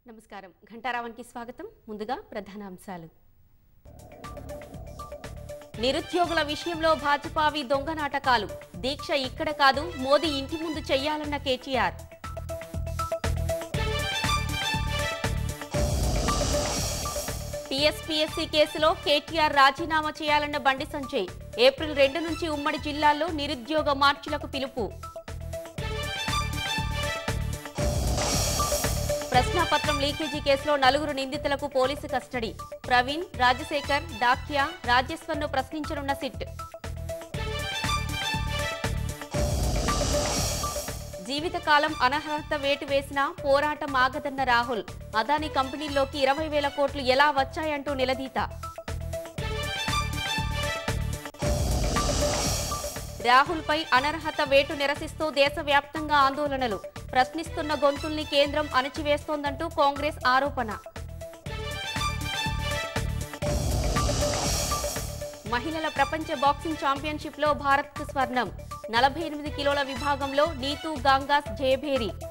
నమస్కారం ఘంటారావానికి స్వాగతం ముందుగా ప్రధాన అంశాలు నిరుద్యోగుల విషయంలో భాజపావి దొంగ నాటకాలు దీక్ష ఇక్కడ కాదు మోదీ ఇంటి ముందు చెయ్యాలన్న కేటీఆర్ టీఎస్పీఎస్సీ కేసులో కేటీఆర్ రాజీనామా చేయాలన్న బండి సంజయ్ ఏప్రిల్ రెండు నుంచి ఉమ్మడి జిల్లాల్లో నిరుద్యోగ మార్చులకు పిలుపు ప్రశ్నాపత్రం లీకేజీ కేసులో నలుగురు నిందితులకు పోలీసు కస్టడీ ప్రవీణ్ రాజశేఖర్ డాక్యా రాజేశ్వర్ను ప్రశ్నించనున్న సిట్ జీవితకాలం అనర్హత వేటు వేసిన పోరాటం ఆగదన్న రాహుల్ అదాని కంపెనీల్లోకి ఇరవై వేల కోట్లు ఎలా వచ్చాయంటూ నిలదీత రాహుల్పై అనర్హత వేటు నిరసిస్తూ దేశవ్యాప్తంగా ఆందోళనలు ప్రశ్నిస్తున్న గొంతుల్ని కేంద్రం అణచివేస్తోందంటూ కాంగ్రెస్ ఆరోపణ మహిళల ప్రపంచ బాక్సింగ్ ఛాంపియన్షిప్లో భారత్కు స్వర్ణం నలభై ఎనిమిది కిలోల విభాగంలో నీతూ గాంగాస్ జయభేరి